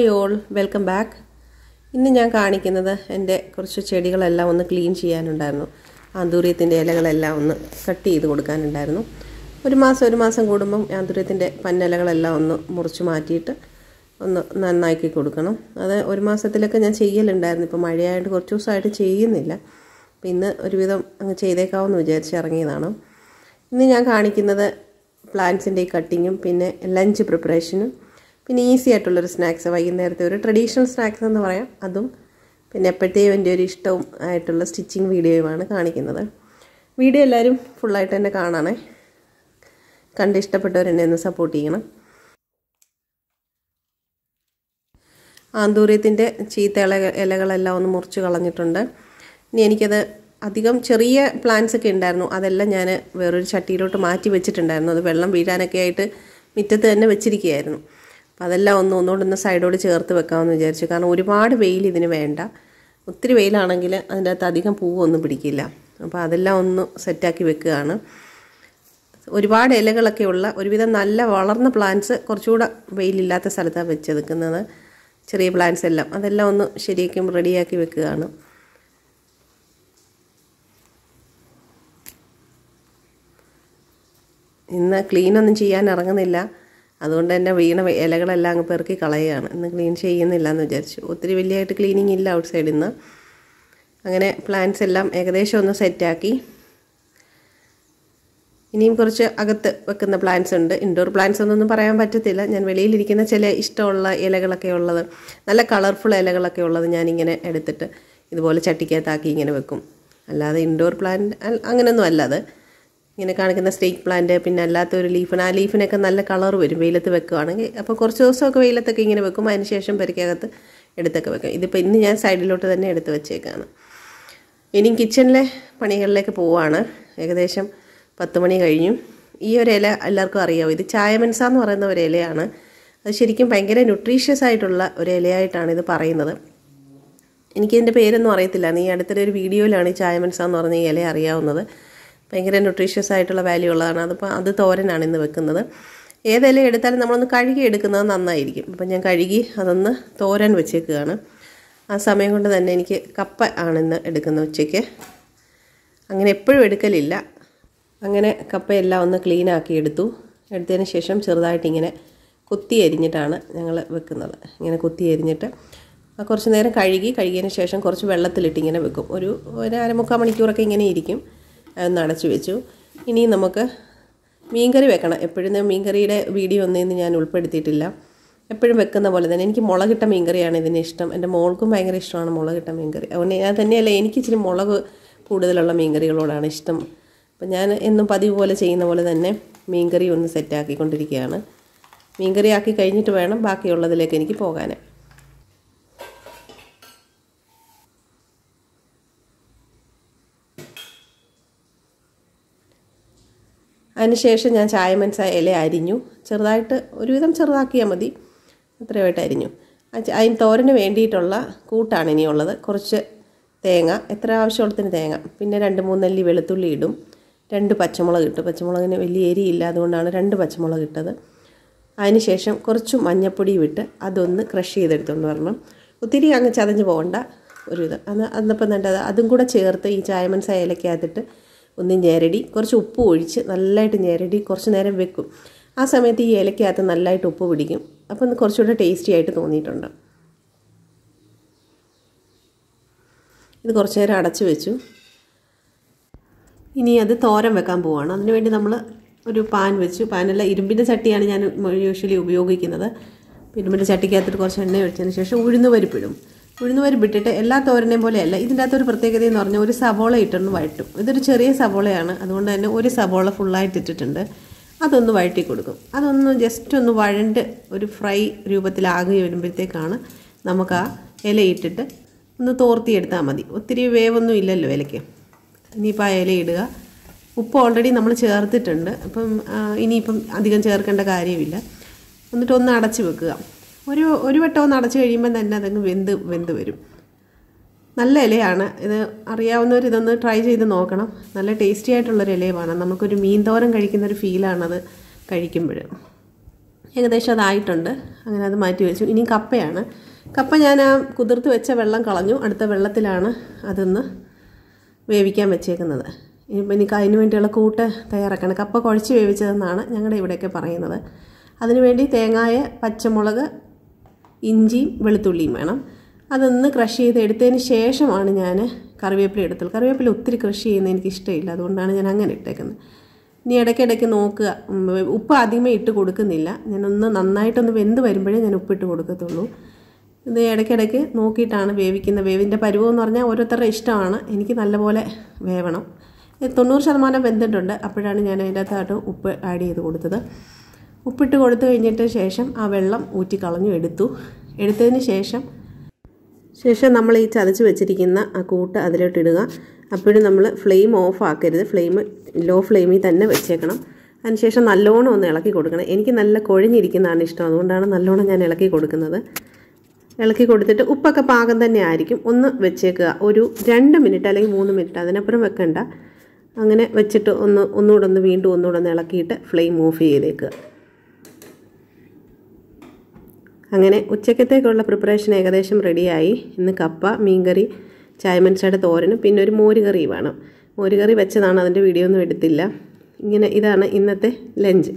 hi all welcome back ഇന്ന് ഞാൻ കാണിക്കുന്നത് എൻ്റെ കുറച്ച് ചെടികളെല്ലാം ഒന്ന് ക്ലീൻ ചെയ്യാനുണ്ടായിരുന്നു ആന്തൂര്യത്തിൻ്റെ ഇലകളെല്ലാം ഒന്ന് കട്ട് ചെയ്ത് കൊടുക്കാനുണ്ടായിരുന്നു ഒരു മാസം ഒരു മാസം കൂടുമ്പം ആന്തൂര്യത്തിൻ്റെ പന്നിലകളെല്ലാം ഒന്ന് മുറിച്ച് മാറ്റിയിട്ട് ഒന്ന് നന്നാക്കി കൊടുക്കണം അത് ഒരു മാസത്തിലൊക്കെ ഞാൻ ചെയ്യലുണ്ടായിരുന്നു ഇപ്പോൾ മഴയായിട്ട് കുറച്ച് ദിവസമായിട്ട് ചെയ്യുന്നില്ല അപ്പം ഇന്ന് ഒരുവിധം അങ്ങ് ചെയ്തേക്കാമെന്ന് വിചാരിച്ച് ഇറങ്ങിയതാണ് ഇന്ന് ഞാൻ കാണിക്കുന്നത് പ്ലാന്റ്സിൻ്റെ ഈ കട്ടിങ്ങും പിന്നെ ലഞ്ച് പ്രിപ്പറേഷനും പിന്നെ ഈസി ആയിട്ടുള്ളൊരു സ്നാക്സ് വൈകുന്നേരത്തെ ഒരു ട്രഡീഷണൽ സ്നാക്സ് എന്ന് പറയാം അതും പിന്നെ എപ്പോഴത്തെയും എൻ്റെ ഒരു ഇഷ്ടവും ആയിട്ടുള്ള സ്റ്റിച്ചിങ് വീഡിയോയുമാണ് കാണിക്കുന്നത് വീഡിയോ എല്ലാവരും ഫുള്ളായിട്ട് തന്നെ കാണണേ കണ്ട് ഇഷ്ടപ്പെട്ടവർ എന്നെ ഒന്ന് സപ്പോർട്ട് ചെയ്യണം ആന്തൂര്യത്തിൻ്റെ ചീത്ത ഇല ഇലകളെല്ലാം ഒന്ന് മുറിച്ച് കളഞ്ഞിട്ടുണ്ട് ഇനി എനിക്കത് അധികം ചെറിയ പ്ലാന്റ്സ് ഒക്കെ ഉണ്ടായിരുന്നു അതെല്ലാം ഞാൻ വേറൊരു ചട്ടിയിലോട്ട് മാറ്റി വെച്ചിട്ടുണ്ടായിരുന്നു അത് വെള്ളം വീഴാനൊക്കെ ആയിട്ട് മുറ്റത്ത് തന്നെ വെച്ചിരിക്കുകയായിരുന്നു അപ്പോൾ അതെല്ലാം ഒന്ന് ഒന്നുകൊണ്ടൊന്ന് സൈഡോട് ചേർത്ത് വെക്കാമെന്ന് വിചാരിച്ചു കാരണം ഒരുപാട് വെയിൽ ഇതിന് വേണ്ട ഒത്തിരി വെയിലാണെങ്കിൽ അതിൻ്റെ അകത്ത് അധികം പൂവൊന്നും പിടിക്കില്ല അപ്പോൾ അതെല്ലാം ഒന്ന് സെറ്റാക്കി വെക്കുകയാണ് ഒരുപാട് ഇലകളൊക്കെ ഉള്ള ഒരുവിധം നല്ല വളർന്ന പ്ലാന്റ്സ് കുറച്ചുകൂടെ വെയിലില്ലാത്ത സ്ഥലത്താണ് വെച്ചെടുക്കുന്നത് ചെറിയ പ്ലാന്റ്സ് എല്ലാം അതെല്ലാം ഒന്ന് ശരിയാക്കി റെഡിയാക്കി വെക്കുകയാണ് ഇന്ന് ക്ലീനൊന്നും ചെയ്യാൻ ഇറങ്ങുന്നില്ല അതുകൊണ്ട് തന്നെ വീണ ഇലകളെല്ലാം അങ്ങ് പെറുക്കി കളയുകയാണ് ഇന്ന് ക്ലീൻ ചെയ്യുന്നില്ല എന്ന് വിചാരിച്ചു ഒത്തിരി വലിയതായിട്ട് ക്ലീനിങ് ഇല്ല ഔട്ട് സൈഡിൽ നിന്ന് അങ്ങനെ പ്ലാന്റ്സ് എല്ലാം ഏകദേശം ഒന്ന് സെറ്റാക്കി ഇനിയും കുറച്ച് അകത്ത് വെക്കുന്ന പ്ലാന്റ്സ് ഉണ്ട് ഇൻഡോർ പ്ലാന്റ്സ് ഒന്നും പറയാൻ പറ്റത്തില്ല ഞാൻ വെളിയിലിരിക്കുന്ന ചില ഇഷ്ടമുള്ള ഇലകളൊക്കെ ഉള്ളത് നല്ല കളർഫുൾ ഇലകളൊക്കെ ഉള്ളത് ഞാനിങ്ങനെ എടുത്തിട്ട് ഇതുപോലെ ചട്ടിക്കകത്താക്കി ഇങ്ങനെ വെക്കും അല്ലാതെ ഇൻഡോർ പ്ലാന്റ് അങ്ങനെയൊന്നും അല്ല അത് ഇങ്ങനെ കാണിക്കുന്ന സ്റ്റേക്ക് പ്ലാന്റ് പിന്നെ അല്ലാത്ത ഒരു ലീഫിന് ആ ലീഫിനൊക്കെ നല്ല കളർ വരും വെയിലത്ത് വെക്കുകയാണെങ്കിൽ അപ്പോൾ കുറച്ച് ദിവസമൊക്കെ വെയിലത്തൊക്കെ ഇങ്ങനെ വെക്കും അതിന് ശേഷം പെരക്കകത്ത് എടുത്തൊക്കെ വെക്കും ഇതിപ്പോൾ ഇന്ന് ഞാൻ സൈഡിലോട്ട് തന്നെ എടുത്ത് വെച്ചേക്കാണ് ഇനിയും കിച്ചണിലെ പണികളിലേക്ക് പോവാണ് ഏകദേശം പത്ത് മണി കഴിഞ്ഞു ഈ ഒരു ഇല എല്ലാവർക്കും അറിയാവും ഇത് ചായമൻസ എന്ന് പറയുന്ന ഒരു ഇലയാണ് അത് ശരിക്കും ഭയങ്കര ന്യൂട്രീഷ്യസ് ആയിട്ടുള്ള ഒരു ഇലയായിട്ടാണ് ഇത് പറയുന്നത് എനിക്കിതിൻ്റെ പേരൊന്നും അറിയത്തില്ല നീ അടുത്തൊരു ഒരു വീഡിയോയിലാണ് ഈ ചായമൻസ എന്ന് പറഞ്ഞ ഈ ഇല അറിയാവുന്നത് ഭയങ്കര ന്യൂട്രീഷ്യസ് ആയിട്ടുള്ള വാല്യൂ ഉള്ളതാണ് അതിപ്പോൾ അത് തോരനാണ് ഇന്ന് വെക്കുന്നത് ഏതില എടുത്താലും നമ്മളൊന്ന് കഴുകി എടുക്കുന്നത് നന്നായിരിക്കും അപ്പം ഞാൻ കഴുകി അതൊന്ന് തോരൻ വെച്ചേക്കുകയാണ് ആ സമയം കൊണ്ട് തന്നെ എനിക്ക് കപ്പ ആണിന്ന് എടുക്കുന്നത് ഉച്ചയ്ക്ക് അങ്ങനെ എപ്പോഴും എടുക്കലില്ല അങ്ങനെ കപ്പയെല്ലാം ഒന്ന് ക്ലീൻ ആക്കി എടുത്തു എടുത്തതിന് ശേഷം ചെറുതായിട്ട് ഇങ്ങനെ കുത്തി അരിഞ്ഞിട്ടാണ് ഞങ്ങൾ വെക്കുന്നത് ഇങ്ങനെ കുത്തി അരിഞ്ഞിട്ട് കുറച്ച് നേരം കഴുകി കഴുകിയതിന് ശേഷം കുറച്ച് വെള്ളത്തിലിട്ട് ഇങ്ങനെ വെക്കും ഒരു ഒരു അരമുക്കാൽ മണിക്കൂറൊക്കെ ഇങ്ങനെ ഇരിക്കും അതൊന്ന് അടച്ചു വെച്ചു ഇനി നമുക്ക് മീൻകറി വെക്കണം എപ്പോഴും മീൻകറിയുടെ വീഡിയോ ഒന്നും ഇന്ന് ഞാൻ ഉൾപ്പെടുത്തിയിട്ടില്ല എപ്പോഴും വെക്കുന്ന പോലെ തന്നെ എനിക്ക് മുളകിട്ട മീൻകറിയാണ് ഇതിന് ഇഷ്ടം എൻ്റെ മോൾക്കും ഭയങ്കര ഇഷ്ടമാണ് മുളകിട്ട മീൻകറി അതുകൊണ്ട് ഞാൻ തന്നെയല്ല എനിക്ക് ഇച്ചിരി മുളക് കൂടുതലുള്ള മീൻകറികളോടാണ് ഇഷ്ടം അപ്പം ഞാൻ എന്നും പതിവ് പോലെ ചെയ്യുന്ന പോലെ തന്നെ മീൻകറി ഒന്ന് സെറ്റാക്കിക്കൊണ്ടിരിക്കുകയാണ് മീൻകറി ആക്കി കഴിഞ്ഞിട്ട് വേണം ബാക്കിയുള്ളതിലേക്ക് എനിക്ക് പോകാൻ അതിനുശേഷം ഞാൻ ചായമൻസ ഇല അരിഞ്ഞു ചെറുതായിട്ട് ഒരുവിധം ചെറുതാക്കിയാൽ മതി അത്രയുമായിട്ട് അരിഞ്ഞു അതിന് തോരന് വേണ്ടിയിട്ടുള്ള കൂട്ടാണ് ഇനിയുള്ളത് കുറച്ച് തേങ്ങ എത്ര ആവശ്യമുള്ളത്തിന് തേങ്ങ പിന്നെ രണ്ട് മൂന്നല്ലി വെളുത്തുള്ളി ഇടും രണ്ട് പച്ചമുളക് ഇട്ടു പച്ചമുളകിന് വലിയ എരിയില്ല അതുകൊണ്ടാണ് രണ്ട് പച്ചമുളക് ഇട്ടത് അതിനുശേഷം കുറച്ച് മഞ്ഞപ്പൊടി വിട്ട് അതൊന്ന് ക്രഷ് ചെയ്തെടുത്തുകൊണ്ട് വരണം ഒത്തിരി അങ്ങ് ചതഞ്ഞ് പോകണ്ട ഒരു ഇത് അന്ന് അന്നപ്പം നല്ലത് അതും കൂടെ ചേർത്ത് ഈ ചായമൻസ ഇലക്കകത്തിട്ട് ഒന്ന് ഞെരടി കുറച്ച് ഉപ്പ് ഒഴിച്ച് നല്ലതായിട്ട് ഞെരടി കുറച്ച് നേരം വെക്കും ആ സമയത്ത് ഈ ഇലക്കകത്ത് നല്ലതായിട്ട് ഉപ്പ് പിടിക്കും അപ്പം ഒന്ന് കുറച്ചുകൂടെ ടേസ്റ്റി ആയിട്ട് തോന്നിയിട്ടുണ്ട് ഇത് കുറച്ച് നേരം അടച്ചു വെച്ചു ഇനി അത് തോരൻ വെക്കാൻ പോവാണ് അതിനുവേണ്ടി നമ്മൾ ഒരു പാൻ വെച്ചു പാനല്ല ഇരുമ്പിൻ്റെ ചട്ടിയാണ് ഞാൻ യൂഷ്വലി ഉപയോഗിക്കുന്നത് ഇരുമ്പിൻ്റെ ചട്ടിക്കകത്തിട്ട് കുറച്ച് എണ്ണ ഒഴിച്ചതിന് ശേഷം ഉഴുന്ന് പരിപ്പിടും ഉഴുന്ന് പരിപ്പിട്ടിട്ട് എല്ലാ തോരനെയും പോലെയല്ല ഇതിൻ്റെ അകത്തൊരു പ്രത്യേകത എന്ന് പറഞ്ഞാൽ ഒരു സവോള ഇട്ടൊന്ന് വഴറ്റും ഇതൊരു ചെറിയ സവോളയാണ് അതുകൊണ്ട് തന്നെ ഒരു സവോള ഫുള്ളായിട്ട് ഇട്ടിട്ടുണ്ട് അതൊന്ന് വഴറ്റി കൊടുക്കും അതൊന്ന് ജസ്റ്റ് ഒന്ന് വഴണ്ട് ഒരു ഫ്രൈ രൂപത്തിലാകി വരുമ്പോഴത്തേക്കാണ് നമുക്ക് ആ ഇലയിട്ടിട്ട് ഒന്ന് തോർത്തിയെടുത്താൽ മതി ഒത്തിരി വേവൊന്നും ഇല്ലല്ലോ ഇലയ്ക്ക് ഇനിയിപ്പോൾ ആ ഇല ഇടുക ഉപ്പ് ഓൾറെഡി നമ്മൾ ചേർത്തിട്ടുണ്ട് അപ്പം ഇനിയിപ്പം അധികം ചേർക്കേണ്ട കാര്യമില്ല എന്നിട്ട് ഒന്ന് അടച്ച് വെക്കുക ഒരു ഒരു വട്ടം ഒന്ന് അടച്ച് കഴിയുമ്പോൾ തന്നെ അതങ്ങ് വെന്ത് വെന്ത് വരും നല്ല ഇലയാണ് ഇത് അറിയാവുന്നവർ ഇതൊന്ന് ട്രൈ ചെയ്ത് നോക്കണം നല്ല ടേസ്റ്റി ആയിട്ടുള്ളൊരു ഇലയുമാണ് നമുക്കൊരു മീൻ തോരൻ കഴിക്കുന്ന ഒരു ഫീലാണത് കഴിക്കുമ്പോൾ ഏകദേശം അതായിട്ടുണ്ട് അങ്ങനെ അത് മാറ്റി വെച്ചു ഇനി കപ്പയാണ് കപ്പ ഞാൻ ആ കുതിർത്ത് വെച്ച വെള്ളം കളഞ്ഞു അടുത്ത വെള്ളത്തിലാണ് അതൊന്ന് വേവിക്കാൻ വെച്ചേക്കുന്നത് ഇനിയിപ്പോൾ എനിക്ക് അതിന് വേണ്ടിയുള്ള കൂട്ട് തയ്യാറാക്കണം കപ്പ കുഴച്ച് വേവിച്ചതെന്നാണ് ഞങ്ങളുടെ ഇവിടെയൊക്കെ പറയുന്നത് അതിനുവേണ്ടി തേങ്ങായ പച്ചമുളക് ഇഞ്ചിയും വെളുത്തുള്ളിയും വേണം അതൊന്ന് ക്രഷ് ചെയ്ത് എടുത്തതിന് ശേഷമാണ് ഞാൻ കറിവേപ്പില എടുത്തുള്ളൂ കറിവേപ്പില ഒത്തിരി കൃഷി ചെയ്യുന്നത് എനിക്ക് ഇഷ്ടമില്ല അതുകൊണ്ടാണ് ഞാൻ അങ്ങനെ ഇട്ടേക്കുന്നത് ഇനി ഇടയ്ക്കിടയ്ക്ക് നോക്കുക ഉം, ഉപ്പ് ആദ്യമേ ഇട്ട് കൊടുക്കുന്നില്ല ഞാനൊന്ന് നന്നായിട്ടൊന്ന് വെന്ത് വരുമ്പോഴേ ഞാൻ ഉപ്പിട്ട് കൊടുക്കത്തുള്ളൂ ഇത് ഇടയ്ക്കിടയ്ക്ക് നോക്കിയിട്ടാണ് വേവിക്കുന്നത് വേവിൻ്റെ പരുവം എന്ന് പറഞ്ഞാൽ ഓരോരുത്തരുടെ ഇഷ്ടമാണ് എനിക്ക് നല്ലപോലെ വേവണം ഇത് തൊണ്ണൂറ് ശതമാനം വെന്തിട്ടുണ്ട് അപ്പോഴാണ് ഞാൻ അതിൻ്റെ അകത്തായിട്ട് ഉപ്പ് ആഡ് ചെയ്ത് കൊടുത്തത് ഉപ്പിട്ട് കൊടുത്തു കഴിഞ്ഞിട്ട് ശേഷം ആ വെള്ളം ഊറ്റി കളഞ്ഞു എടുത്തു എടുത്തതിന് ശേഷം ശേഷം നമ്മൾ ഈ ചതച്ച് വെച്ചിരിക്കുന്ന ആ കൂട്ട് അതിലോട്ട് ഇടുക അപ്പോഴും നമ്മൾ ഫ്ലെയിം ഓഫ് ആക്കരുത് ഫ്ലെയിം ലോ ഫ്ലെയിമിൽ തന്നെ വെച്ചേക്കണം അതിനുശേഷം നല്ലോണം ഒന്ന് ഇളക്കി കൊടുക്കണം എനിക്ക് നല്ല കുഴഞ്ഞിരിക്കുന്നതാണ് ഇഷ്ടം അതുകൊണ്ടാണ് നല്ലോണം ഞാൻ ഇളക്കി കൊടുക്കുന്നത് ഇളക്കി കൊടുത്തിട്ട് ഉപ്പൊക്കെ പാകം തന്നെ ആയിരിക്കും ഒന്ന് വെച്ചേക്കുക ഒരു രണ്ട് മിനിറ്റ് അല്ലെങ്കിൽ മൂന്ന് മിനിറ്റ് അതിനപ്പുറം വെക്കണ്ട അങ്ങനെ വെച്ചിട്ട് ഒന്ന് ഒന്നുകൂടെ ഒന്ന് വീണ്ടും ഒന്നുകൂടെ ഒന്ന് ഇളക്കിയിട്ട് ഫ്ലെയിം ഓഫ് ചെയ്തേക്കുക അങ്ങനെ ഉച്ചക്കത്തേക്കുള്ള പ്രിപ്പറേഷൻ ഏകദേശം റെഡിയായി ഇന്ന് കപ്പ മീൻകറി ചായമൻസയുടെ തോരനും പിന്നെ ഒരു മോരുകറി വേണം മോരുകറി വെച്ചതാണ് അതിൻ്റെ വീഡിയോ ഒന്നും എടുത്തില്ല ഇങ്ങനെ ഇതാണ് ഇന്നത്തെ ലഞ്ച്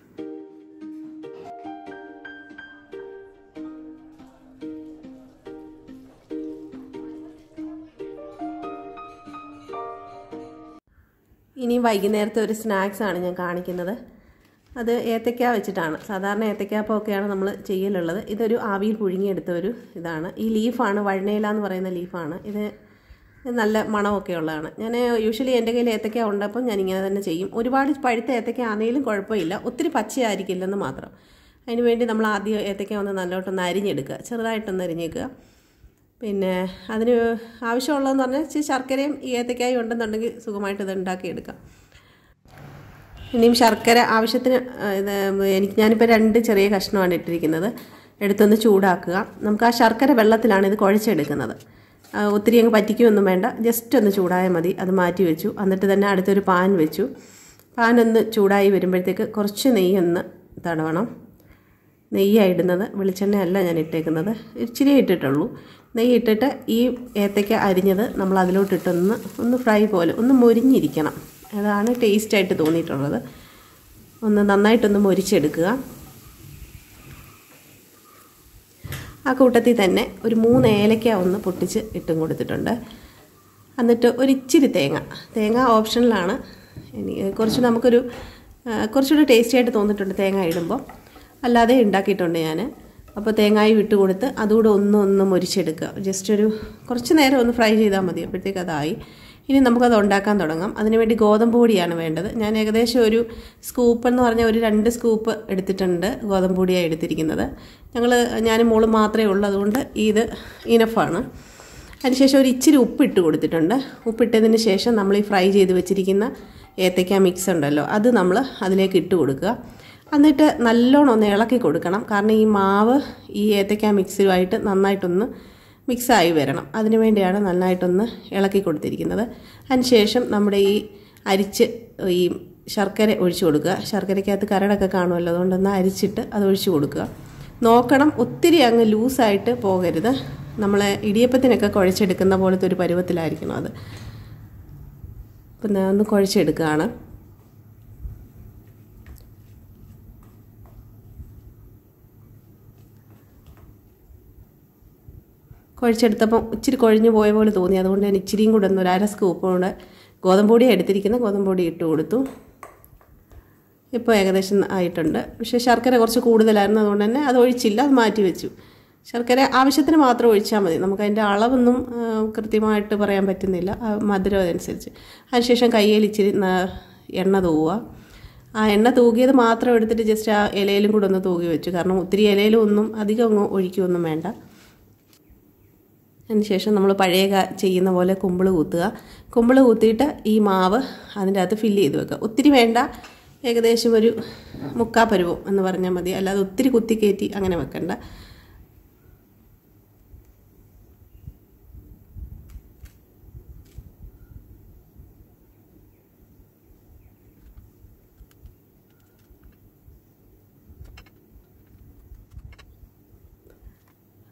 ഇനി വൈകുന്നേരത്തെ ഒരു സ്നാക്സ് ആണ് ഞാൻ കാണിക്കുന്നത് അത് ഏത്തക്ക വെച്ചിട്ടാണ് സാധാരണ ഏത്തക്കാപ്പമൊക്കെയാണ് നമ്മൾ ചെയ്യലുള്ളത് ഇതൊരു ആവിയിൽ പുഴുങ്ങിയെടുത്ത ഒരു ഇതാണ് ഈ ലീഫാണ് വഴനയില എന്ന് പറയുന്ന ലീഫാണ് ഇത് നല്ല മണമൊക്കെ ഉള്ളതാണ് ഞാൻ യൂഷ്വലി എൻ്റെ കയ്യിൽ ഏത്തക്ക ഉണ്ടപ്പം ഞാൻ ഇങ്ങനെ തന്നെ ചെയ്യും ഒരുപാട് പഴുത്ത ഏത്തക്ക ആണെങ്കിലും കുഴപ്പമില്ല ഒത്തിരി പച്ചയായിരിക്കില്ലെന്ന് മാത്രം അതിന് വേണ്ടി നമ്മൾ ആദ്യം ഏത്തക്ക ഒന്ന് നല്ലോട്ടൊന്ന് അരിഞ്ഞെടുക്കുക ചെറുതായിട്ടൊന്ന് അരിഞ്ഞേക്കുക പിന്നെ അതിന് ആവശ്യമുള്ളതെന്ന് പറഞ്ഞാൽ ഇച്ചിരി ശർക്കരയും ഈ ഏത്തക്കായും ഉണ്ടെന്നുണ്ടെങ്കിൽ സുഖമായിട്ട് ഇത് ഉണ്ടാക്കിയെടുക്കാം ഇനിയും ശർക്കര ആവശ്യത്തിന് ആ, ഇത് എനിക്ക് ഞാനിപ്പോൾ രണ്ട് ചെറിയ കഷ്ണമാണ് ഇട്ടിരിക്കുന്നത് എടുത്തൊന്ന് ചൂടാക്കുക നമുക്ക് ആ ശർക്കര വെള്ളത്തിലാണ് ഇത് കുഴച്ചെടുക്കുന്നത് ആ, ഒത്തിരി അങ്ങ് പറ്റിക്കുകയൊന്നും വേണ്ട ജസ്റ്റ് ഒന്ന് ചൂടായാൽ മതി അത് മാറ്റി വെച്ചു എന്നിട്ട് തന്നെ അടുത്തൊരു പാൻ വെച്ചു പാൻ ഒന്ന് ചൂടായി വരുമ്പോഴത്തേക്ക് കുറച്ച് നെയ്യൊന്ന് തടവണം നെയ്യാണ് ഇടുന്നത് വെളിച്ചെണ്ണയല്ല ഞാൻ ഇട്ടേക്കുന്നത് ഇച്ചിരി ഇട്ടിട്ടുള്ളൂ നെയ്യ് ഇട്ടിട്ട് ഈ ഏത്തയ്ക്ക അരിഞ്ഞത് നമ്മൾ അതിലോട്ടിട്ടൊന്ന് ഒന്ന് ഫ്രൈ പോലെ ഒന്ന് മൊരിഞ്ഞിരിക്കണം അതാണ് ടേസ്റ്റായിട്ട് തോന്നിയിട്ടുള്ളത് ഒന്ന് നന്നായിട്ടൊന്ന് മൊരിച്ചെടുക്കുക ആ കൂട്ടത്തിൽ തന്നെ ഒരു മൂന്ന് ഏലക്ക ഒന്ന് പൊട്ടിച്ച് ഇട്ടും കൊടുത്തിട്ടുണ്ട് എന്നിട്ട് ഒരു ഇച്ചിരി തേങ്ങ തേങ്ങ ഓപ്ഷനിലാണ് ഇനി കുറച്ച് നമുക്കൊരു ആ, കുറച്ചുകൂടി ടേസ്റ്റി ആയിട്ട് തോന്നിയിട്ടുണ്ട് തേങ്ങ ഇടുമ്പോൾ അല്ലാതെ ഉണ്ടാക്കിയിട്ടുണ്ട് ഞാൻ അപ്പോൾ തേങ്ങായി വിട്ട് കൊടുത്ത് അതുകൂടെ ഒന്ന് ഒന്ന് മുരിച്ചെടുക്കുക ജസ്റ്റ് ഒരു കുറച്ച് നേരം ഒന്ന് ഫ്രൈ ചെയ്താൽ മതി അപ്പോഴത്തേക്ക് അതായി ഇനി നമുക്കത് ഉണ്ടാക്കാൻ തുടങ്ങാം അതിനുവേണ്ടി ഗോതമ്പ് പൊടിയാണ് വേണ്ടത് ഞാൻ ഏകദേശം ഒരു സ്കൂപ്പ് എന്ന് പറഞ്ഞാൽ ഒരു രണ്ട് സ്കൂപ്പ് എടുത്തിട്ടുണ്ട് ഗോതമ്പ് പൊടിയാണ് എടുത്തിരിക്കുന്നത് ഞങ്ങൾ ഞാനും മോളും മാത്രമേ ഉള്ളൂ അതുകൊണ്ട് ഇത് ഇനഫാണ് അതിനുശേഷം ഒരു ഇച്ചിരി ഉപ്പിട്ട് കൊടുത്തിട്ടുണ്ട് ഉപ്പിട്ടതിന് ശേഷം നമ്മൾ ഈ ഫ്രൈ ചെയ്ത് വെച്ചിരിക്കുന്ന ഏത്തയ്ക്ക മിക്സ് ഉണ്ടല്ലോ അത് നമ്മൾ അതിലേക്ക് ഇട്ട് കൊടുക്കുക എന്നിട്ട് നല്ലോണം ഒന്ന് ഇളക്കി കൊടുക്കണം കാരണം ഈ മാവ് ഈ ഏത്തയ്ക്ക മിക്സുമായിട്ട് നന്നായിട്ടൊന്ന് മിക്സായി വരണം അതിനു വേണ്ടിയാണ് നന്നായിട്ടൊന്ന് ഇളക്കി കൊടുത്തിരിക്കുന്നത് അതിനുശേഷം നമ്മുടെ ഈ അരിച്ച് ഈ ശർക്കര ഒഴിച്ചു കൊടുക്കുക ശർക്കരയ്ക്കകത്ത് കരടൊക്കെ കാണുമല്ലോ അതുകൊണ്ടൊന്ന് അരിച്ചിട്ട് അത് ഒഴിച്ചു കൊടുക്കുക നോക്കണം ഒത്തിരി അങ്ങ് ലൂസായിട്ട് പോകരുത് നമ്മളെ ഇടിയപ്പത്തിനൊക്കെ കുഴച്ചെടുക്കുന്ന പോലത്തെ ഒരു പരുവത്തിലായിരിക്കണം അത് അപ്പം ഞാൻ ഒന്ന് കുഴച്ചെടുക്കുകയാണ് കുഴച്ചെടുത്തപ്പോൾ ഇച്ചിരി കുഴഞ്ഞു പോയ പോലെ തോന്നി അതുകൊണ്ട് ഞാൻ ഇച്ചിരിയും കൂടെ ഒന്ന് ഒരു അര സ്കൂപ്പ് കൂടെ ഗോതമ്പ് പൊടി എടുത്തിരിക്കുന്ന ഗോതമ്പ് പൊടി ഇട്ട് കൊടുത്തു ഇപ്പോൾ ഏകദേശം ആയിട്ടുണ്ട് പക്ഷേ ശർക്കര കുറച്ച് കൂടുതലായിരുന്നു അതുകൊണ്ട് തന്നെ അത് ഒഴിച്ചില്ല അത് മാറ്റി വെച്ചു ശർക്കര ആവശ്യത്തിന് മാത്രം ഒഴിച്ചാൽ മതി നമുക്ക് അതിൻ്റെ അളവൊന്നും ആ, കൃത്യമായിട്ട് പറയാൻ പറ്റുന്നില്ല ആ മധുരം അതനുസരിച്ച് അതിനുശേഷം കയ്യിൽ ഇച്ചിരി ന- എണ്ണ തൂവുക ആ എണ്ണ തൂകിയത് മാത്രം എടുത്തിട്ട് ജസ്റ്റ് ആ ഇലയിലും കൂടെ ഒന്ന് തൂകി വെച്ചു കാരണം ഒത്തിരി ഇലയിലും ഒന്നും അധികം അങ്ങ് ഒഴിക്കുകയൊന്നും വേണ്ട അതിനുശേഷം നമ്മൾ പഴയ കാ- ചെയ്യുന്ന പോലെ കുമ്പിള് കുത്തുക കുമ്പിള് കുത്തിയിട്ട് ഈ മാവ് അതിൻ്റെ അകത്ത് ഫില്ല് ചെയ്ത് വെക്കുക ഒത്തിരി വേണ്ട ഏകദേശം ഒരു മുക്കാ പരുവം എന്ന് പറഞ്ഞാൽ മതി അല്ലാതെ ഒത്തിരി കുത്തി കയറ്റി അങ്ങനെ വെക്കണ്ട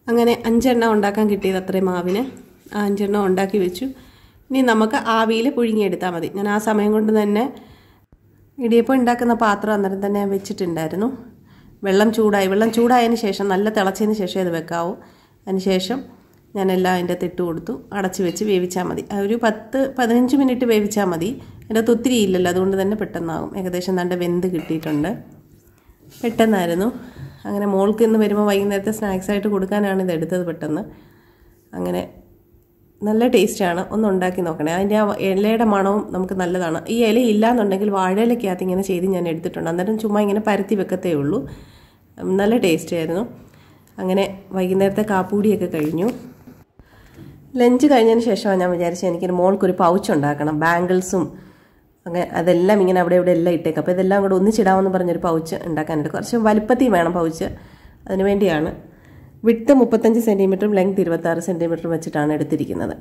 അങ്ങനെ അഞ്ചെണ്ണം ഉണ്ടാക്കാൻ കിട്ടിയത് അത്രയും മാവിന് ആ അഞ്ചെണ്ണം ഉണ്ടാക്കി വെച്ചു ഇനി നമുക്ക് ആവിയിൽ പുഴുങ്ങിയെടുത്താൽ മതി ഞാൻ ആ സമയം കൊണ്ട് തന്നെ ഇടിയപ്പം ഉണ്ടാക്കുന്ന പാത്രം അന്നേരം തന്നെ ഞാൻ വെച്ചിട്ടുണ്ടായിരുന്നു വെള്ളം ചൂടായി വെള്ളം ചൂടായതിന് ശേഷം നല്ല തിളച്ചതിന് ശേഷം ഇത് വെക്കാവൂ അതിന് ശേഷം ഞാനെല്ലാം അതിൻ്റെ തിട്ട് കൊടുത്തു അടച്ച് വെച്ച് വേവിച്ചാൽ മതി ഒരു പത്ത് പതിനഞ്ച് മിനിറ്റ് വേവിച്ചാൽ മതി അതിൻ്റെ അകത്ത് ഒത്തിരി ഇല്ലല്ലോ അതുകൊണ്ട് തന്നെ പെട്ടെന്നാകും ഏകദേശം നല്ല വെന്ത് കിട്ടിയിട്ടുണ്ട് പെട്ടെന്നായിരുന്നു അങ്ങനെ മോൾക്ക് ഇന്ന് വരുമ്പോൾ വൈകുന്നേരത്തെ സ്നാക്സായിട്ട് കൊടുക്കാനാണ് ഇത് എടുത്തത് പെട്ടെന്ന് അങ്ങനെ നല്ല ടേസ്റ്റാണ് ഒന്ന് ഉണ്ടാക്കി നോക്കണേ അതിൻ്റെ ആ ഇലയുടെ മണവും നമുക്ക് നല്ലതാണ് ഈ ഇല ഇല്ലാന്നുണ്ടെങ്കിൽ വാഴയിലക്കകത്ത് ഇങ്ങനെ ചെയ്ത് ഞാൻ എടുത്തിട്ടുണ്ട് അന്നേരം ചുമ്മാ ഇങ്ങനെ പരത്തി വെക്കത്തേ ഉള്ളൂ നല്ല ടേസ്റ്റ് ആയിരുന്നു അങ്ങനെ വൈകുന്നേരത്തെ കാപ്പൂടിയൊക്കെ കഴിഞ്ഞു ലഞ്ച് കഴിഞ്ഞതിന് ശേഷമാണ് ഞാൻ വിചാരിച്ചത് എനിക്കൊരു മോൾക്കൊരു പൗച്ച് ഉണ്ടാക്കണം ബാംഗിൾസും അങ്ങനെ അതെല്ലാം ഇങ്ങനെ അവിടെ ഇവിടെ എല്ലാം ഇട്ടേക്കും അപ്പോൾ ഇതെല്ലാം കൂടെ ഒന്നിച്ചിടാമെന്ന് പറഞ്ഞൊരു പൗച്ച് ഉണ്ടാക്കാനുണ്ട് കുറച്ച് വലുപ്പത്തിൽ വേണം പൗച്ച് അതിന് വേണ്ടിയാണ് വിട്ട് മുപ്പത്തഞ്ച് സെൻറ്റിമീറ്ററും ലെങ്ത് ഇരുപത്താറ് സെൻറ്റിമീറ്ററും വെച്ചിട്ടാണ് എടുത്തിരിക്കുന്നത്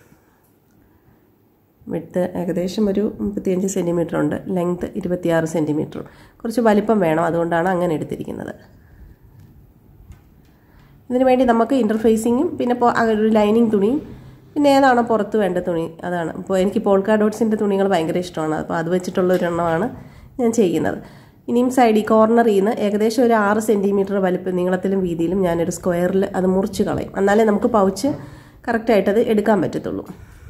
വിട്ട് ഏകദേശം ഒരു മുപ്പത്തിയഞ്ച് സെൻറ്റിമീറ്റർ ഉണ്ട് ലെങ്ത് ഇരുപത്തിയാറ് സെൻറ്റിമീറ്ററും കുറച്ച് വലിപ്പം വേണം അതുകൊണ്ടാണ് അങ്ങനെ എടുത്തിരിക്കുന്നത് ഇതിനു വേണ്ടി നമുക്ക് ഇൻ്റർഫേസിങ്ങും പിന്നെ ഇപ്പോൾ ഒരു ലൈനിങ് തുണിയും പിന്നെ ഏതാണോ പുറത്ത് വേണ്ട തുണി അതാണ് ഇപ്പോൾ എനിക്ക് പോൾക്കാ ഡോട്ട്സിൻ്റെ തുണികൾ ഭയങ്കര ഇഷ്ടമാണ് അപ്പോൾ അത് വെച്ചിട്ടുള്ള ഒരെണ്ണമാണ് ഞാൻ ചെയ്യുന്നത് ഇനിയും സൈഡിൽ കോർണറിൽ നിന്ന് ഏകദേശം ഒരു ആറ് സെൻറ്റിമീറ്റർ വലിപ്പം നീളത്തിലും വീതിയിലും ഞാനൊരു സ്ക്വയറിൽ അത് മുറിച്ച് കളയും എന്നാലേ നമുക്ക് പൗച്ച് കറക്റ്റായിട്ട് അത് എടുക്കാൻ പറ്റത്തുള്ളൂ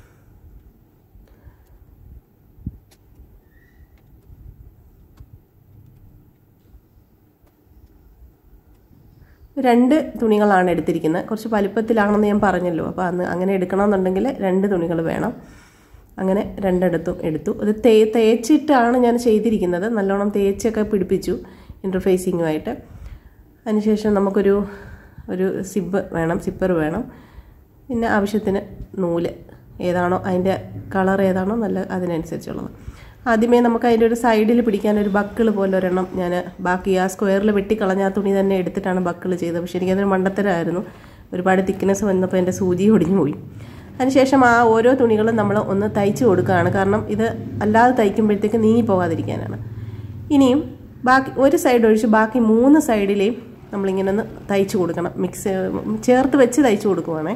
രണ്ട് തുണികളാണ് എടുത്തിരിക്കുന്നത് കുറച്ച് വലുപ്പത്തിലാണെന്ന് ഞാൻ പറഞ്ഞല്ലോ അപ്പോൾ അന്ന് അങ്ങനെ എടുക്കണമെന്നുണ്ടെങ്കിൽ രണ്ട് തുണികൾ വേണം അങ്ങനെ രണ്ടിടത്തും എടുത്തു അത് തേ തേച്ചിട്ടാണ് ഞാൻ ചെയ്തിരിക്കുന്നത് നല്ലോണം തേച്ചൊക്കെ പിടിപ്പിച്ചു ഇൻ്റർഫേസിങ്ങുമായിട്ട് അതിനുശേഷം നമുക്കൊരു ഒരു സിബ് വേണം സിപ്പർ വേണം പിന്നെ ആവശ്യത്തിന് നൂല് ഏതാണോ അതിൻ്റെ കളർ ഏതാണോ നല്ല അതിനനുസരിച്ചുള്ളത് ആദ്യമേ നമുക്ക് അതിൻ്റെ ഒരു സൈഡിൽ പിടിക്കാൻ ഒരു ബക്കിൾ പോലെ ഒരെണ്ണം ഞാൻ ബാക്കി ആ സ്ക്വയറിൽ വെട്ടിക്കളഞ്ഞ ആ തുണി തന്നെ എടുത്തിട്ടാണ് ബക്കിൾ ചെയ്തത് പക്ഷേ എനിക്കതൊരു മണ്ടത്തരമായിരുന്നു ഒരുപാട് തിക്നെസ് വന്നപ്പോൾ എൻ്റെ സൂചി ഒടിഞ്ഞു പോയി അതിനുശേഷം ആ ഓരോ തുണികളും നമ്മൾ ഒന്ന് തയ്ച്ച് കൊടുക്കുകയാണ് കാരണം ഇത് അല്ലാതെ തയ്ക്കുമ്പോഴത്തേക്ക് നീങ്ങി പോകാതിരിക്കാനാണ് ഇനിയും ബാക്കി ഒരു സൈഡ് ഒഴിച്ച് ബാക്കി മൂന്ന് സൈഡിലെയും നമ്മളിങ്ങനെ ഒന്ന് തയ്ച്ച് കൊടുക്കണം മിക്സ് ചേർത്ത് വെച്ച് തയ്ച്ച് കൊടുക്കുവാണേ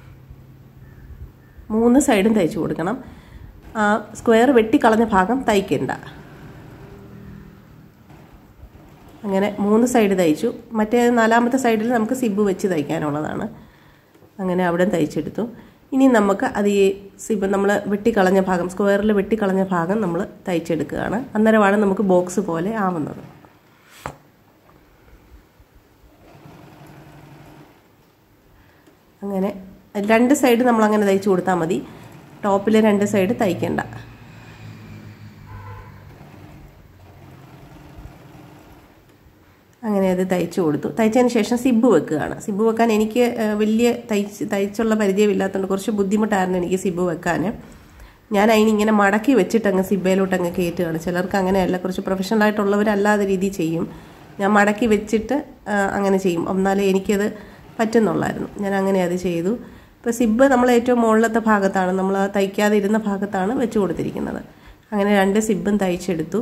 മൂന്ന് സൈഡും തയ്ച്ച് കൊടുക്കണം ആ സ്ക്വയർ വെട്ടിക്കളഞ്ഞ ഭാഗം തയ്ക്കണ്ട അങ്ങനെ മൂന്ന് സൈഡ് തയ്ച്ചു മറ്റേ നാലാമത്തെ സൈഡിൽ നമുക്ക് സിബ് വെച്ച് തയ്ക്കാനുള്ളതാണ് അങ്ങനെ അവിടെ തയ്ച്ചെടുത്തു ഇനി നമുക്ക് അത് ഈ സിബ് നമ്മൾ വെട്ടിക്കളഞ്ഞ ഭാഗം സ്ക്വയറിൽ വെട്ടിക്കളഞ്ഞ ഭാഗം നമ്മൾ തയ്ച്ചെടുക്കുകയാണ് അന്നേരമാണ് നമുക്ക് ബോക്സ് പോലെ ആവുന്നത് അങ്ങനെ രണ്ട് സൈഡ് നമ്മൾ അങ്ങനെ തയ്ച്ചു കൊടുത്താൽ മതി ടോപ്പിൽ രണ്ട് സൈഡ് തയ്ക്കണ്ട അങ്ങനെ അത് തയ്ച്ചു കൊടുത്തു തയ്ച്ചതിന് ശേഷം സിബ് വെക്കുകയാണ് സിബ് വെക്കാൻ എനിക്ക് വലിയ തയ്ച്ച് തയ്ച്ചുള്ള പരിചയമില്ലാത്തതുകൊണ്ട് കുറച്ച് ബുദ്ധിമുട്ടായിരുന്നു എനിക്ക് സിബ് വെക്കാൻ ഞാൻ അതിനിങ്ങനെ മടക്കി വെച്ചിട്ട് അങ്ങ് സിബയിലോട്ട് അങ്ങ് കയറ്റുകയാണ് ചിലർക്ക് അങ്ങനെയല്ല കുറച്ച് പ്രൊഫഷണൽ ആയിട്ടുള്ളവരല്ലാതെ രീതി ചെയ്യും ഞാൻ മടക്കി വെച്ചിട്ട് അങ്ങനെ ചെയ്യും എന്നാലേ എനിക്കത് പറ്റുന്നുള്ളായിരുന്നു ഞാൻ അങ്ങനെ അത് ചെയ്തു ഇപ്പോൾ സിബ് നമ്മൾ ഏറ്റവും മുകളിലത്തെ ഭാഗത്താണ് നമ്മൾ തയ്ക്കാതെ ഇരുന്ന ഭാഗത്താണ് വെച്ച് കൊടുത്തിരിക്കുന്നത് അങ്ങനെ രണ്ട് സിബും തയ്ച്ചെടുത്തു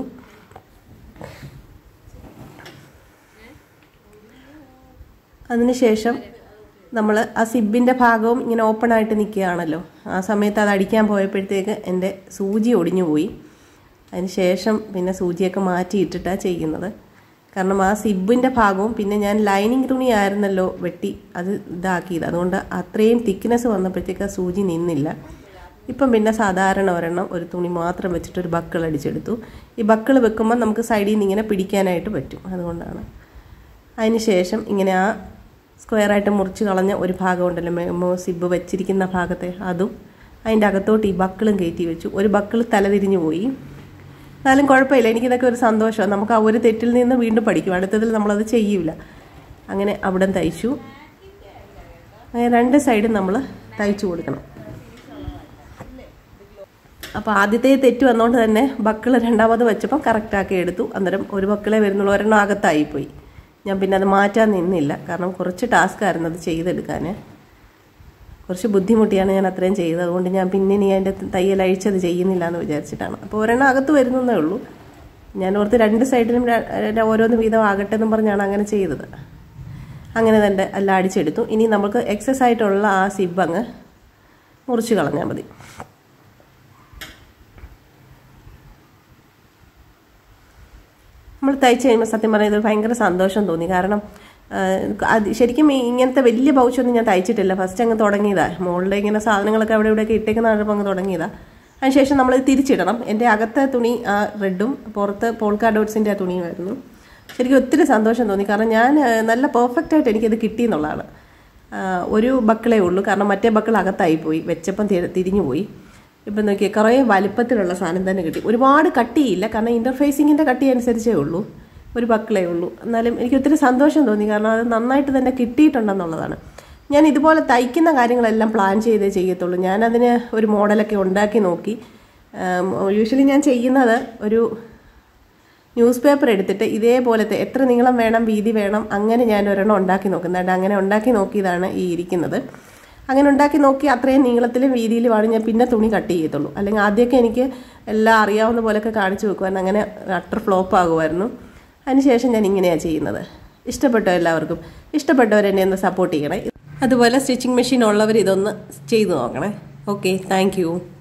അതിനുശേഷം നമ്മൾ ആ സിബിൻ്റെ ഭാഗവും ഇങ്ങനെ ഓപ്പൺ ആയിട്ട് നിൽക്കുകയാണല്ലോ ആ സമയത്ത് അത് അടിക്കാൻ പോയപ്പോഴത്തേക്ക് എൻ്റെ സൂചി ഒടിഞ്ഞു പോയി അതിന് ശേഷം പിന്നെ സൂചിയൊക്കെ മാറ്റിയിട്ടിട്ടാണ് ചെയ്യുന്നത് കാരണം ആ സിബിൻ്റെ ഭാഗവും പിന്നെ ഞാൻ ലൈനിങ് തുണി ആയിരുന്നല്ലോ വെട്ടി അത് ഇതാക്കിയത് അതുകൊണ്ട് അത്രയും തിക്നെസ് വന്നപ്പോഴത്തേക്ക് ആ സൂചി നിന്നില്ല ഇപ്പം പിന്നെ സാധാരണ ഒരെണ്ണം ഒരു തുണി മാത്രം വെച്ചിട്ട് ഒരു ബക്കിൾ അടിച്ചെടുത്തു ഈ ബക്കിൾ വെക്കുമ്പോൾ നമുക്ക് സൈഡിൽ നിന്ന് ഇങ്ങനെ പിടിക്കാനായിട്ട് പറ്റും അതുകൊണ്ടാണ് അതിന് ശേഷം ഇങ്ങനെ ആ സ്ക്വയറായിട്ട് മുറിച്ച് കളഞ്ഞ ഒരു ഭാഗം ഉണ്ടല്ലോ സിബ് വെച്ചിരിക്കുന്ന ഭാഗത്തെ അതും അതിൻ്റെ അകത്തോട്ട് ഈ ബക്കിളും കയറ്റി വെച്ചു ഒരു ബക്കിൾ തലതിരിഞ്ഞു പോയി എന്നാലും കുഴപ്പമില്ല എനിക്കിതൊക്കെ ഒരു സന്തോഷമാണ് നമുക്ക് ആ ഒരു തെറ്റിൽ നിന്ന് വീണ്ടും പഠിക്കും അടുത്തതിൽ നമ്മളത് ചെയ്യൂല അങ്ങനെ അവിടെ തയ്ച്ചു അങ്ങനെ രണ്ട് സൈഡും നമ്മൾ തയ്ച്ചു കൊടുക്കണം അപ്പോൾ ആദ്യത്തെ തെറ്റ് വന്നുകൊണ്ട് തന്നെ ബക്കിൾ രണ്ടാമത് വെച്ചപ്പോൾ കറക്റ്റാക്കി എടുത്തു അന്നേരം ഒരു ബക്കിളെ വരുന്നുള്ളൂ ഒരെണ്ണം അകത്തായിപ്പോയി ഞാൻ പിന്നെ അത് മാറ്റാൻ നിന്നില്ല കാരണം കുറച്ച് ടാസ്ക് ആയിരുന്നു അത് ചെയ്തെടുക്കാൻ കുറച്ച് ബുദ്ധിമുട്ടിയാണ് ഞാൻ അത്രയും ചെയ്തത് അതുകൊണ്ട് ഞാൻ പിന്നെ ഇനി അതിൻ്റെ തയ്യൽ അഴിച്ചത് ചെയ്യുന്നില്ല എന്ന് വിചാരിച്ചിട്ടാണ് അപ്പോൾ ഒരെണ്ണം അകത്ത് വരുന്നതേ ഉള്ളൂ ഞാൻ ഓർത്ത് രണ്ട് സൈഡിലും ഓരോന്ന് വീതം ആകട്ടെ എന്നും പറഞ്ഞാണ് അങ്ങനെ ചെയ്തത് അങ്ങനെ തന്നെ എല്ലാം അടിച്ചെടുത്തു ഇനി നമുക്ക് എക്സസ് ആയിട്ടുള്ള ആ സിബ് അങ്ങ് മുറിച്ച് കളഞ്ഞാൽ മതി നമ്മൾ തയ്ച്ച് കഴിയുമ്പോൾ സത്യം പറഞ്ഞാൽ ഇത് ഭയങ്കര സന്തോഷം തോന്നി കാരണം ആ, അത് ശരിക്കും ഈ ഇങ്ങനത്തെ വലിയ പൗച്ചൊന്നും ഞാൻ തയ്ച്ചിട്ടില്ല ഫസ്റ്റ് അങ്ങ് തുടങ്ങിയതാ മുകളിൽ ഇങ്ങനെ സാധനങ്ങളൊക്കെ അവിടെ ഇവിടെയൊക്കെ ഇട്ടേക്കുന്ന കണ്ടപ്പോൾ അങ്ങ് തുടങ്ങിയതാ അതിനുശേഷം നമ്മളിത് തിരിച്ചിടണം എൻ്റെ അകത്തെ തുണി ആ റെഡും പുറത്ത് പോൾക്കാ ഡോട്ട്സിൻ്റെ ആ തുണിയുമായിരുന്നു ശരിക്കും ഒത്തിരി സന്തോഷം തോന്നി കാരണം ഞാൻ ആ, നല്ല പെർഫെക്റ്റ് ആയിട്ട് എനിക്കത് കിട്ടി എന്നുള്ളതാണ് ആ, ഒരു ബക്കിളേ ഉള്ളൂ കാരണം മറ്റേ ബക്കിൾ അകത്തായി പോയി വെച്ചപ്പം തി- തിരിഞ്ഞു പോയി ഇപ്പം നോക്കിയാൽ കുറേ വലിപ്പത്തിലുള്ള സാധനം തന്നെ കിട്ടി ഒരുപാട് കട്ടിയില്ല കാരണം ഇൻ്റർഫേസിങ്ങിൻ്റെ കട്ടി അനുസരിച്ചേ ഉള്ളൂ ഒരു ബക്കിളേ ഉള്ളൂ എന്നാലും എനിക്ക് ഒത്തിരി സന്തോഷം തോന്നി കാരണം അത് നന്നായിട്ട് തന്നെ കിട്ടിയിട്ടുണ്ടെന്നുള്ളതാണ് ഞാൻ ഇതുപോലെ തയ്ക്കുന്ന കാര്യങ്ങളെല്ലാം പ്ലാൻ ചെയ്തേ ചെയ്യത്തുള്ളൂ ഞാനതിന് ഒരു മോഡലൊക്കെ ഉണ്ടാക്കി നോക്കി യൂഷ്വലി ഞാൻ ചെയ്യുന്നത് ഒരു ന്യൂസ് പേപ്പർ എടുത്തിട്ട് ഇതേപോലത്തെ എത്ര നീളം വേണം വീതി വേണം അങ്ങനെ ഞാൻ ഒരെണ്ണം ഉണ്ടാക്കി നോക്കുന്നുണ്ട് അങ്ങനെ ഉണ്ടാക്കി നോക്കിയതാണ് ഈ ഇരിക്കുന്നത് അങ്ങനെ ഉണ്ടാക്കി നോക്കി അത്രയും നീളത്തിലും വീതിയിലുമാണ് ഞാൻ പിന്നെ തുണി കട്ട് ചെയ്യത്തുള്ളൂ അല്ലെങ്കിൽ ആദ്യമൊക്കെ എനിക്ക് എല്ലാം അറിയാവുന്ന പോലെയൊക്കെ കാണിച്ചു വെക്കുമായിരുന്നു അങ്ങനെ അട്ടർ ഫ്ലോപ്പ് ആകുമായിരുന്നു അതിനുശേഷം ഞാൻ ഇങ്ങനെയാണ് ചെയ്യുന്നത് ഇഷ്ടപ്പെട്ടോ എല്ലാവർക്കും ഇഷ്ടപ്പെട്ടവരെന്നെ ഒന്ന് സപ്പോർട്ട് ചെയ്യണേ അതുപോലെ സ്റ്റിച്ചിങ് മെഷീൻ ഉള്ളവർ ഇതൊന്ന് ചെയ്തു നോക്കണേ ഓക്കെ താങ്ക്